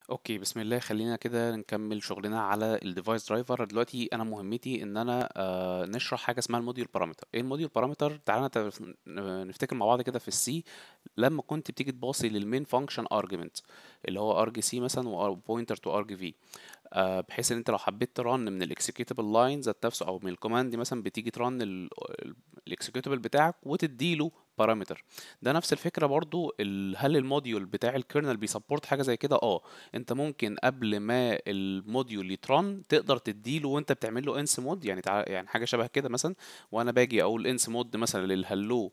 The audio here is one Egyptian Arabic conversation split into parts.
اوكي بسم الله خلينا كده نكمل شغلنا على الديفايس درايفر دلوقتي انا مهمتي ان انا آه نشرح حاجه اسمها الموديول بارامتر ايه الموديول بارامتر تعالى نت- نفتكر مع بعض كده في السي لما كنت بتيجي تباصي للمين فانكشن ارجيومنت اللي هو ارج سي مثلا وبوينتر تو ارج في بحيث ان انت لو حبيت ترن من الاكسكيوتبل لاين ذات نفسه او من الكوماند مثلا بتيجي ترن الاكسكيوتبل بتاعك وتديله بارامتر ده نفس الفكره برضو ال- هل الموديول بتاع الكيرنل بيسبورت حاجه زي كده اه انت ممكن قبل ما الموديول يترن تقدر تديله وانت بتعمل له انس مود يعني تع... يعني حاجه شبه كده مثلا وانا باجي اقول انس مود مثلا للهلو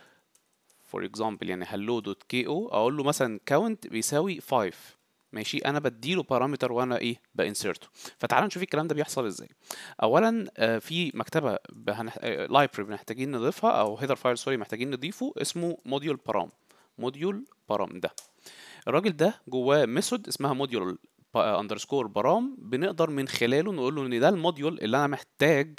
فور اكزامبل يعني هلو دوت كي او اقول له مثلا كاونت بيساوي 5 ماشي انا بديله بارامتر وانا ايه بانسرته فتعال نشوف الكلام ده بيحصل ازاي اولا آه، في مكتبه لايبرري محتاجين نضيفها او هيدر فايل سوري محتاجين نضيفه اسمه موديول بارام موديول بارام ده الراجل ده جواه ميثود اسمها موديول اندرسكور برام بنقدر من خلاله نقول له ان ده الموديول اللي انا محتاج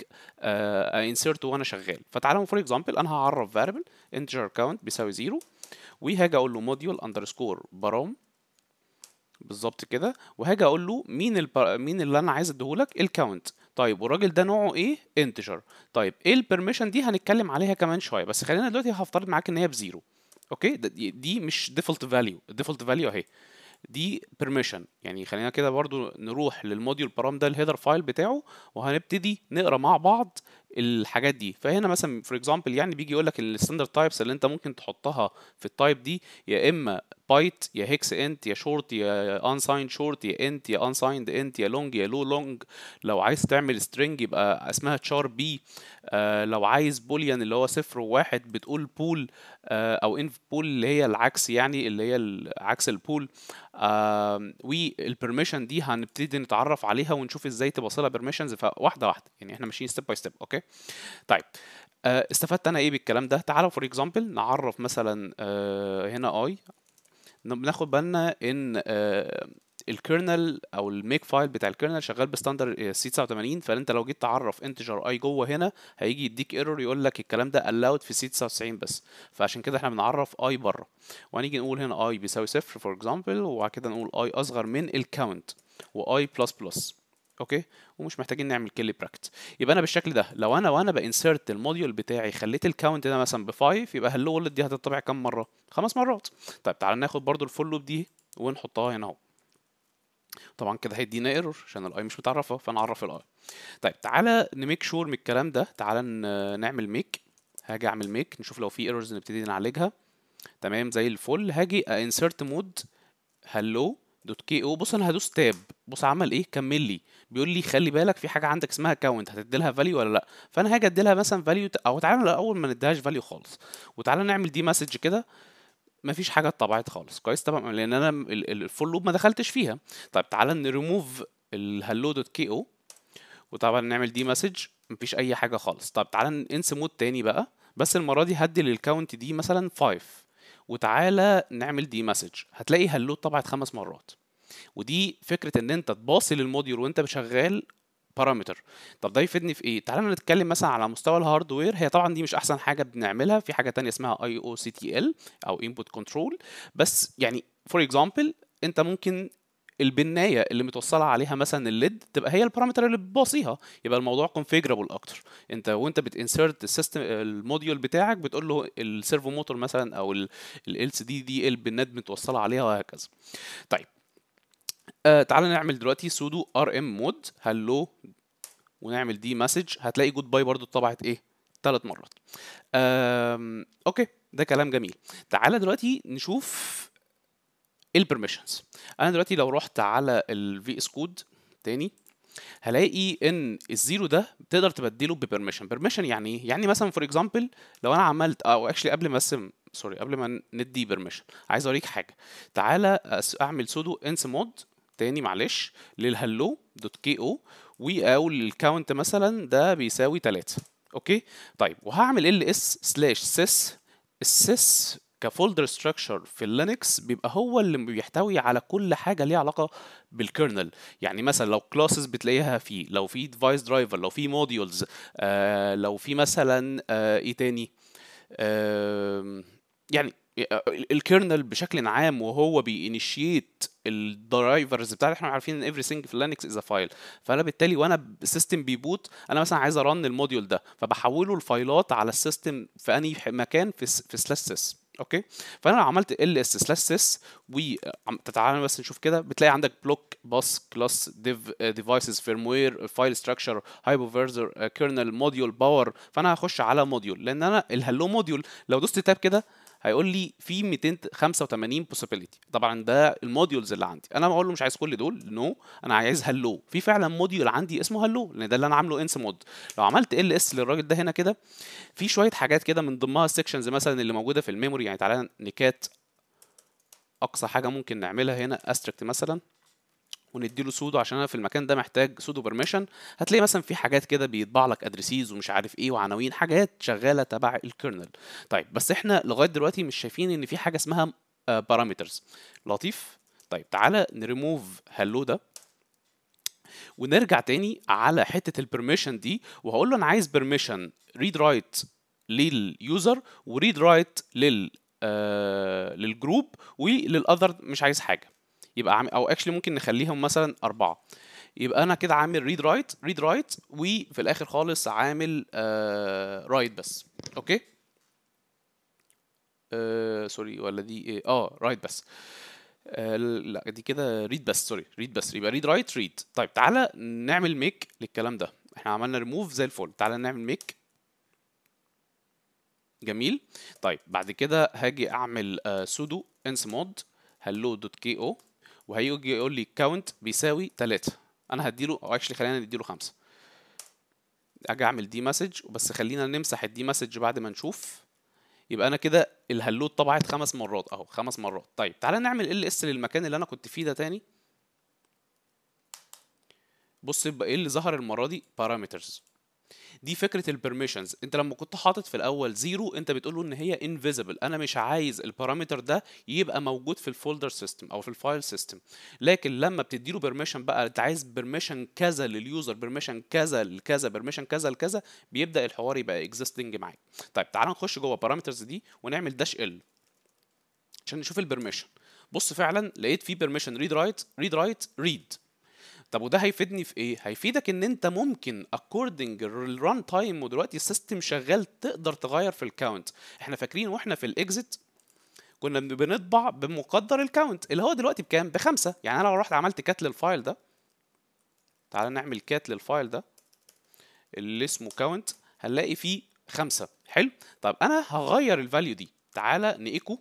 انسرته وانا شغال فتعالوا فور اكزامبل انا هعرف فاريبل انتجر كاونت بيساوي زيرو وهاجي اقول له موديول اندرسكور برام بالظبط كده وهاجي اقول له مين البر... مين اللي انا عايز اديهولك الكاونت طيب والراجل ده نوعه ايه انتجر طيب ايه البرميشن دي هنتكلم عليها كمان شويه بس خلينا دلوقتي هفترض معاك ان هي بزيرو اوكي ده- دي, دي مش ديفولت فاليو الديفولت فاليو اهي دي بيرميشن يعني خلينا كده برضو نروح للموديول بارام ده الهيدر فايل بتاعه وهنبتدي نقرا مع بعض الحاجات دي فهنا مثلا فور اكزامبل يعني بيجي يقول لك الستاندرد تايبس اللي انت ممكن تحطها في التايب دي يا اما بايت يا هيكس انت يا شورت يا انسايند شورت يا انت يا انسايند انت يا لونج يا لو لونج لو عايز تعمل سترينج يبقى اسمها تشار بي آه لو عايز بوليان اللي هو صفر وواحد بتقول بول آه او انف بول اللي هي العكس يعني اللي هي ال- عكس البول آم، والبرميشن دي هنبتدي نتعرف عليها ونشوف ازاي تبصلها بيرميشنز فواحده واحده يعني احنا ماشيين ستيب باي ستيب اوكي طيب آه، استفدت انا ايه بالكلام ده تعالوا فور اكزامبل نعرف مثلا آه، هنا اي بناخد بالنا ان الكيرنل او الميك فايل بتاع الكيرنل شغال بستاندرد سي 89 فانت لو جيت تعرف انتجر اي جوه هنا هيجي يديك ايرور يقول لك الكلام ده allowed في سي 99 بس فعشان كده احنا بنعرف اي بره وهنيجي نقول هنا اي بيساوي صفر فور اكزامبل وبعد كده نقول اي اصغر من الكاونت واي بلس بلس اوكي ومش محتاجين نعمل كيلي براكت يبقى انا بالشكل ده لو انا وانا بانسرت الموديول بتاعي خليت الكاونت ده مثلا ب 5 يبقى هلو ولد دي هتطبع كام مره خمس مرات طيب تعال ناخد برضو الفول لوب دي ونحطها هنا اهو طبعا كده هيدينا ايرور عشان الاي مش متعرفه فنعرف الاي طيب تعالى نميك شور من الكلام ده تعالى ن- نعمل ميك هاجي اعمل ميك نشوف لو في ايرورز نبتدي نعالجها تمام زي الفل هاجي انسرت مود هلو دوت كي او بص انا هدوس تاب بص عمل ايه كمل لي بيقول لي خلي بالك في حاجه عندك اسمها كاونت هتدي لها فاليو ولا لا فانا هاجي ادي لها مثلا فاليو او تعالى الاول ما نديهاش فاليو خالص وتعالى نعمل دي مسج كده مفيش حاجه اتطبعت خالص كويس طبعا لان انا الفول لوب ما دخلتش فيها طيب تعالى نريموف الهلو دوت كي او وطبعا نعمل دي مسج مفيش اي حاجه خالص طب تعالى ننسى مود تاني بقى بس المره دي هدي للكاونت دي مثلا 5 وتعالى نعمل دي مسج هتلاقي هلو طبعت خمس مرات ودي فكره ان انت تباصي للموديول وانت شغال بارامتر طب ده يفيدني في ايه تعالى نتكلم مثلا على مستوى الهاردوير هي طبعا دي مش احسن حاجه بنعملها في حاجه تانية اسمها اي او سي تي ال او انبوت كنترول بس يعني فور اكزامبل انت ممكن البنايه اللي متوصله عليها مثلا الليد تبقى هي البارامتر اللي بتباصيها يبقى الموضوع كونفيجرابل اكتر انت وانت بتنسرت السيستم الموديول بتاعك بتقول له السيرفو موتور مثلا او ال سي دي دي البنات متوصله عليها وهكذا طيب آه تعالى نعمل دلوقتي سودو ار ام مود هلو ونعمل دي مسج هتلاقي جود باي برضو اتطبعت ايه ثلاث مرات آم، اوكي ده كلام جميل تعالى دلوقتي نشوف البرميشنز انا دلوقتي لو رحت على الفي اس كود تاني هلاقي ان الزيرو ده تقدر تبدله ببرميشن بيرميشن يعني ايه يعني مثلا فور اكزامبل لو انا عملت او اكشلي قبل ما اسم سوري قبل ما ندي بيرميشن عايز اوريك حاجه تعالى أس- اعمل سودو انس مود تاني معلش للهلو دوت كي او واقول الكاونت مثلا ده بيساوي 3 اوكي طيب وهعمل ال اس سلاش سيس السيس كفولدر ستراكشر في اللينكس بيبقى هو اللي بيحتوي على كل حاجه ليها علاقه بالكيرنل يعني مثلا لو كلاسز بتلاقيها فيه لو في ديفايس درايفر لو في موديولز آه لو في مثلا آه ايه تاني آه يعني الكيرنل بشكل عام وهو بينيشيت الدرايفرز بتاعتي احنا عارفين ان every thing في لينكس از فايل فانا بالتالي وانا السيستم بيبوت انا مثلا عايز ارن الموديول ده فبحوله الفايلات على السيستم في انهي مكان في في سلاش سيس اوكي فانا لو عملت ال اس سلاش سيس و تعالى بس نشوف كده بتلاقي عندك بلوك باس كلاس ديف ديفايسز فيرموير فايل ستراكشر هايبرفيرزر كيرنل موديول باور فانا هخش على موديول لان انا الهلو موديول لو دوست تاب كده هيقول لي في 285 possibility طبعا ده الموديولز اللي عندي انا بقول له مش عايز كل دول نو no. انا عايز هلو في فعلا موديول عندي اسمه هلو لان ده اللي انا عامله انس مود لو عملت ال اس للراجل ده هنا كده في شويه حاجات كده من ضمنها السكشنز مثلا اللي موجوده في الميموري يعني تعالى نكات اقصى حاجه ممكن نعملها هنا استركت مثلا ونديله سودو عشان انا في المكان ده محتاج سودو بيرميشن هتلاقي مثلا في حاجات كده بيطبع لك ادريسيز ومش عارف ايه وعناوين حاجات شغاله تبع الكيرنل طيب بس احنا لغايه دلوقتي مش شايفين ان في حاجه اسمها بارامترز لطيف طيب تعالى نريموف هلو ده ونرجع تاني على حته البرميشن دي وهقول له انا عايز بيرميشن ريد رايت لليوزر وريد رايت لل آه للجروب وللاذر مش عايز حاجه يبقى عامل او اكشلي ممكن نخليهم مثلا اربعه يبقى انا كده عامل ريد رايت ريد رايت وفي الاخر خالص عامل آه رايت بس اوكي آه سوري ولا دي ايه اه رايت بس آه لا دي كده ريد بس سوري ريد بس يبقى ريد رايت ريد طيب تعالى نعمل ميك للكلام ده احنا عملنا ريموف زي الفل تعالى نعمل ميك جميل طيب بعد كده هاجي اعمل سودو انس مود hello دوت كي او وهيجي يقول لي كاونت بيساوي 3 انا هديله او اكشلي خلينا نديله 5 اجي اعمل دي مسج بس خلينا نمسح الدي مسج بعد ما نشوف يبقى انا كده الهلو اتطبعت خمس مرات اهو خمس مرات طيب تعالى نعمل ال اس للمكان اللي انا كنت فيه ده تاني بص يبقى ايه اللي ظهر المره دي بارامترز دي فكره البرميشنز انت لما كنت حاطط في الاول زيرو انت بتقول له ان هي انفيزبل انا مش عايز البارامتر ده يبقى موجود في الفولدر سيستم او في الفايل سيستم لكن لما بتدي له بيرميشن بقى انت عايز بيرميشن كذا لليوزر بيرميشن كذا لكذا بيرميشن كذا لكذا بيبدا الحوار يبقى اكزيستنج معاك طيب تعال نخش جوه بارامترز دي ونعمل داش ال عشان نشوف البرميشن بص فعلا لقيت في بيرميشن ريد رايت ريد رايت ريد طب وده هيفيدني في ايه؟ هيفيدك ان انت ممكن اكوردنج الران تايم ودلوقتي السيستم شغال تقدر تغير في الكاونت احنا فاكرين واحنا في الاكزit كنا بنطبع بمقدر الكاونت اللي هو دلوقتي بكام؟ بخمسه يعني انا لو رحت عملت كات للفايل ده تعال نعمل كات للفايل ده اللي اسمه كاونت هنلاقي فيه خمسه حلو؟ طب انا هغير الفاليو دي تعالى نيكو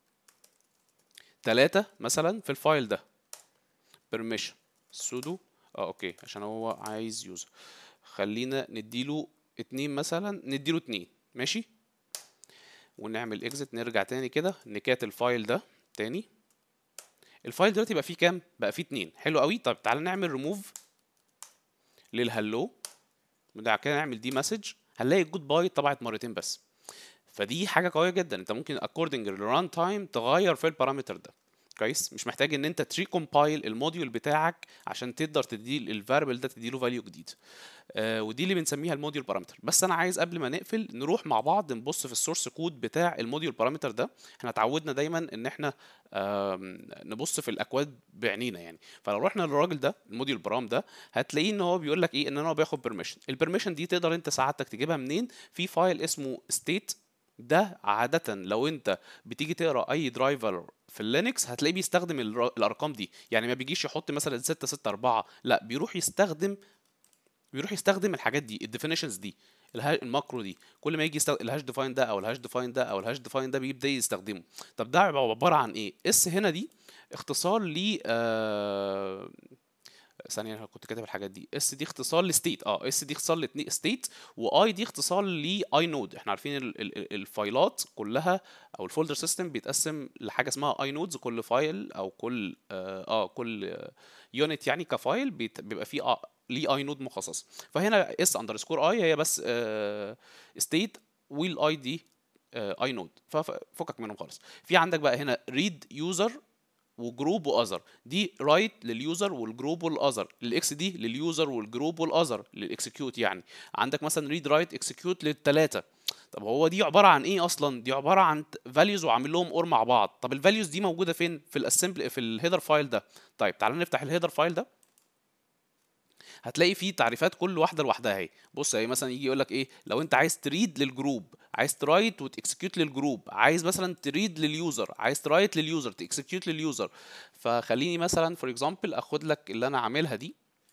ثلاثة مثلا في الفايل ده permission سودو اه اوكي عشان هو عايز يوزر خلينا نديله اتنين مثلا نديله اتنين ماشي ونعمل اكزit نرجع تاني كده نكات الفايل ده تاني الفايل دلوقتي بقى فيه كام بقى فيه اتنين حلو قوي طب تعالى نعمل ريموف للهلو بعد كده نعمل دي مسج هنلاقي الجود باي طبعت مرتين بس فدي حاجه قويه جدا انت ممكن اكوردنج للران تايم تغير في البارامتر ده كويس مش محتاج ان انت تري كومبايل الموديول بتاعك عشان تقدر تدي الفاريبل ده تدي له فاليو جديد آه ودي اللي بنسميها الموديول بارامتر بس انا عايز قبل ما نقفل نروح مع بعض نبص في السورس كود بتاع الموديول بارامتر ده احنا اتعودنا دايما ان احنا نبص في الاكواد بعينينا يعني فلو رحنا للراجل ده الموديول برام ده هتلاقيه ان هو بيقول لك ايه ان هو بياخد بيرميشن البيرميشن دي تقدر انت سعادتك تجيبها منين في فايل اسمه state ده عادة لو انت بتيجي تقرا اي درايفر في اللينكس هتلاقيه بيستخدم الارقام دي يعني ما بيجيش يحط مثلا 6 6 4 لا بيروح يستخدم بيروح يستخدم الحاجات دي الديفينيشنز دي الماكرو دي كل ما يجي يستخدم الهاش ديفاين ده او الهاش ديفاين ده او الهاش ديفاين ده بيبدا يستخدمه طب ده عباره عن ايه اس هنا دي اختصار ل آه ثانيه انا كنت كاتب الحاجات دي اس دي اختصار لستيت اه اس دي اختصار لستيت واي دي اختصار لاي نود احنا عارفين ال ال الفايلات كلها او الفولدر سيستم بيتقسم لحاجه اسمها اي نودز كل فايل او كل اه, آه كل يونت يعني كفايل بيبقى فيه آه ليه اي نود مخصص فهنا اس اندرسكور اي هي بس ستيت والاي دي اي نود ففكك منهم خالص في عندك بقى هنا ريد يوزر وجروب واذر دي رايت right لليوزر والجروب والاذر الاكس دي لليوزر والجروب والاذر للاكسكيوت يعني عندك مثلا ريد رايت اكسكيوت للثلاثه طب هو دي عباره عن ايه اصلا دي عباره عن فاليوز وعامل لهم اور مع بعض طب الفاليوز دي موجوده فين في الاسمبل في الهيدر فايل ده طيب تعالى نفتح الهيدر فايل ده هتلاقي فيه تعريفات كل واحده لوحدها اهي بص اهي مثلا يجي يقول لك ايه لو انت عايز تريد للجروب عايز ترايت وتكسكيوت للجروب عايز مثلا تريد لليوزر عايز ترايت لليوزر تكسكيوت لليوزر فخليني مثلا فور اكزامبل اخد لك اللي انا عاملها دي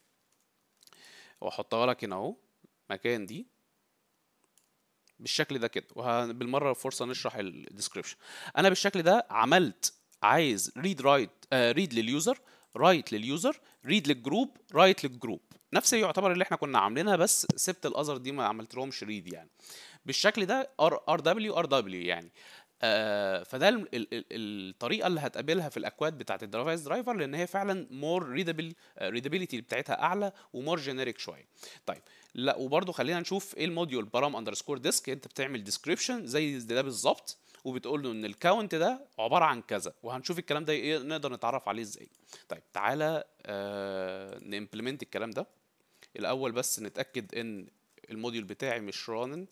واحطها لك هنا اهو مكان دي بالشكل ده كده وبالمره فرصه نشرح الديسكريبشن انا بالشكل ده عملت عايز ريد رايت ريد لليوزر رايت لليوزر ريد للجروب رايت للجروب نفس يعتبر اللي احنا كنا عاملينها بس سبت الاذر دي ما عملت لهمش ريد يعني بالشكل ده ار ار دبليو ار دبليو يعني آه فده ال ال ال الطريقه اللي هتقابلها في الاكواد بتاعت الديفايس درايفر لان هي فعلا مور ريدابل ريدابيليتي بتاعتها اعلى ومور جينيريك شويه طيب لا وبرده خلينا نشوف ايه الموديول بارام اندرسكور ديسك انت بتعمل ديسكريبشن زي ده بالظبط وبتقول له ان الكاونت ده عباره عن كذا وهنشوف الكلام ده ايه نقدر نتعرف عليه ازاي طيب تعالى آه نimplement الكلام ده الاول بس نتاكد ان الموديول بتاعي مش رانن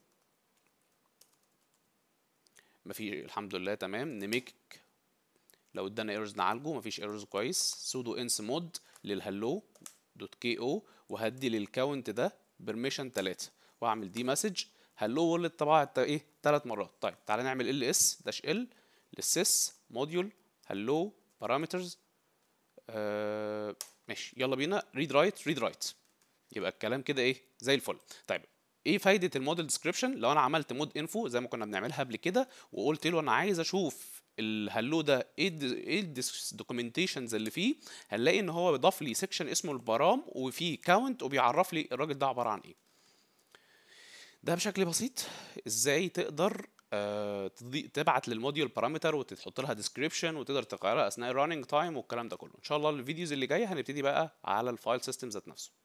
مفيش الحمد لله تمام نميك لو ادانا ايرورز نعالجه مفيش ايرورز كويس سودو انس مود للهلو دوت كي او وهدي للكاونت ده بيرميشن 3 واعمل دي مسج هلو وورلد طبعا ايه ثلاث مرات طيب تعالى نعمل ال اس داش ال للسيس موديول هلو بارامترز آه ماشي يلا بينا ريد رايت ريد رايت يبقى الكلام كده ايه زي الفل طيب ايه فايده الموديل ديسكريبشن لو انا عملت مود انفو زي ما كنا بنعملها قبل كده وقلت له انا عايز اشوف الهلو ده ايه ال ايه الدوكيومنتيشنز اللي فيه هنلاقي ان هو ضاف لي سيكشن اسمه البرام وفيه كاونت وبيعرف لي الراجل ده عباره عن ايه ده بشكل بسيط ازاي تقدر آه تبعت للموديول بارامتر وتحط لها ديسكريبشن وتقدر تغيرها اثناء الرننج تايم والكلام ده كله ان شاء الله الفيديوز اللي جايه هنبتدي بقى على الفايل سيستم ذات نفسه